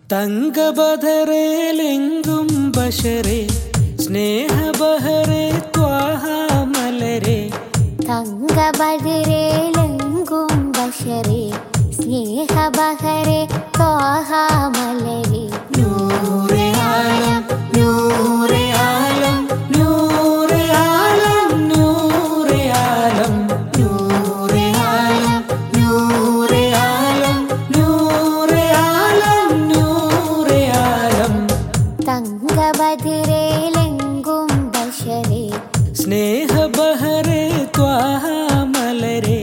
തങ്കബധറേലെങ്കും ബഷരെ സ്നേഹബഹരെ ത്വാഹാമലരെ തങ്കബതിരേലെങ്കും ബഷരെ സ്നേഹബഹരെ ത്വാഹാമലരെ നൂറെ ആലം നൂറെ ആലം നൂറെ ആലം നൂറെ ആലം നൂറെ ആലം നൂറെ ആലം നൂറെ ആലം നൂറെ ആലം തങ്കബതിരേലെങ്കും ബഷരെ സ്നേഹബഹരെ ത്വാഹാമലരെ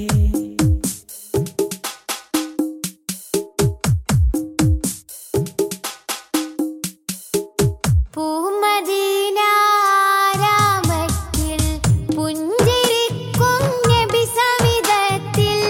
പൂമദീനാരാമത്തിൽ പുഞ്ചിരിക്കും നബി സവിധത്തിൽ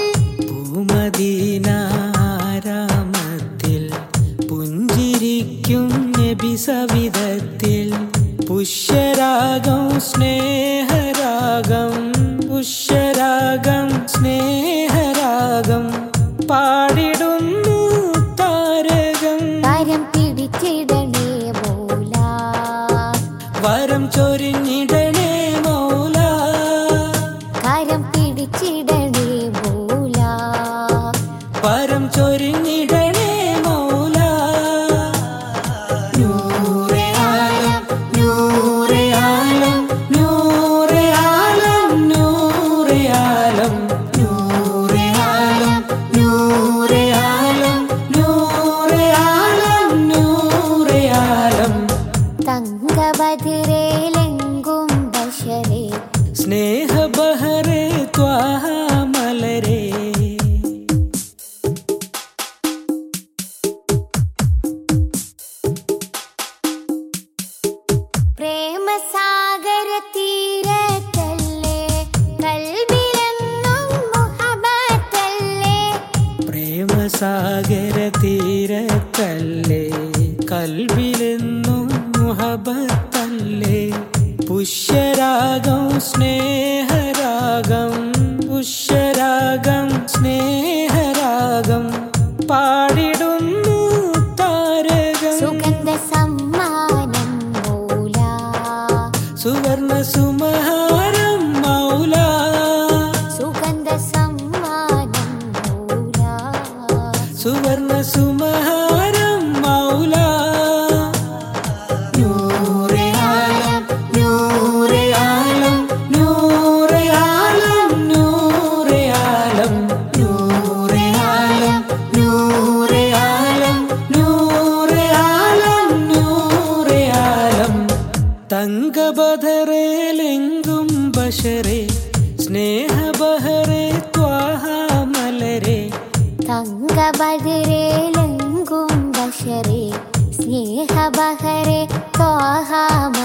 പൂമദീനാരാമത്തിൽ പുഞ്ചിരിക്കും നബി സവിധത്തിൽ പുഷ്യരാഗം സ്നേഹരാഗം പുഷ്യരാഗം സ്നേഹരാഗം പാടിടുന്നു താരകം കരം പിടിച്ചിടണേ മൂല വരം ചൊരിഞ്ഞിടണേ മൗല കരം പിടിച്ചിടണേ മൂല വരം ചൊരിഞ്ഞിടണേ മൗല നൂറെ ആലം നൂറെ ആലം നൂറെ ആലം നൂറെ ആലം നൂറെ ആലം നൂറെ ആലം നൂറെ ആലം നൂറെ ആലം തങ്കബതിരേലെങ്കും ബഷരെ സ്നേഹബഹരെ ത്വാഹാമലരെ പ്രേമസാഗര തീരത്തല്ലേ കൽബിലെന്നും മുഹബത്തല്ലേ പ്രേമസാഗര തീരത്തല്ലേ കൽവിലെന്നും മുഹബത്തല്ലേ പുഷ്യരാഗം സ്നേഹരാഗം പുഷ്യരാഗം സ്നേഹരാഗം പാടിടുന്നു താരകം സുഗന്ധ സമ്മാനം മൂല സുവർണ സുമഹാരം മൗല സുഗന്ധ സമ്മാനം മൂല സുവർണ സുമഹാരം മൗല നൂറെ ആലം നൂറെ ആലം നൂറെ ആലം നൂറെ ആലം നൂറെ ആലം നൂറെ ആലം നൂറെ ആലം നൂറെ ആലം തങ്കബധറേലെങ്കും ബഷരെ സ്നേഹബഹരെ ത്വാഹാമലരെ തങ്കബതിരേലെങ്കും ബഷരെ സ്നേഹബഹരെ ത്വാഹാമ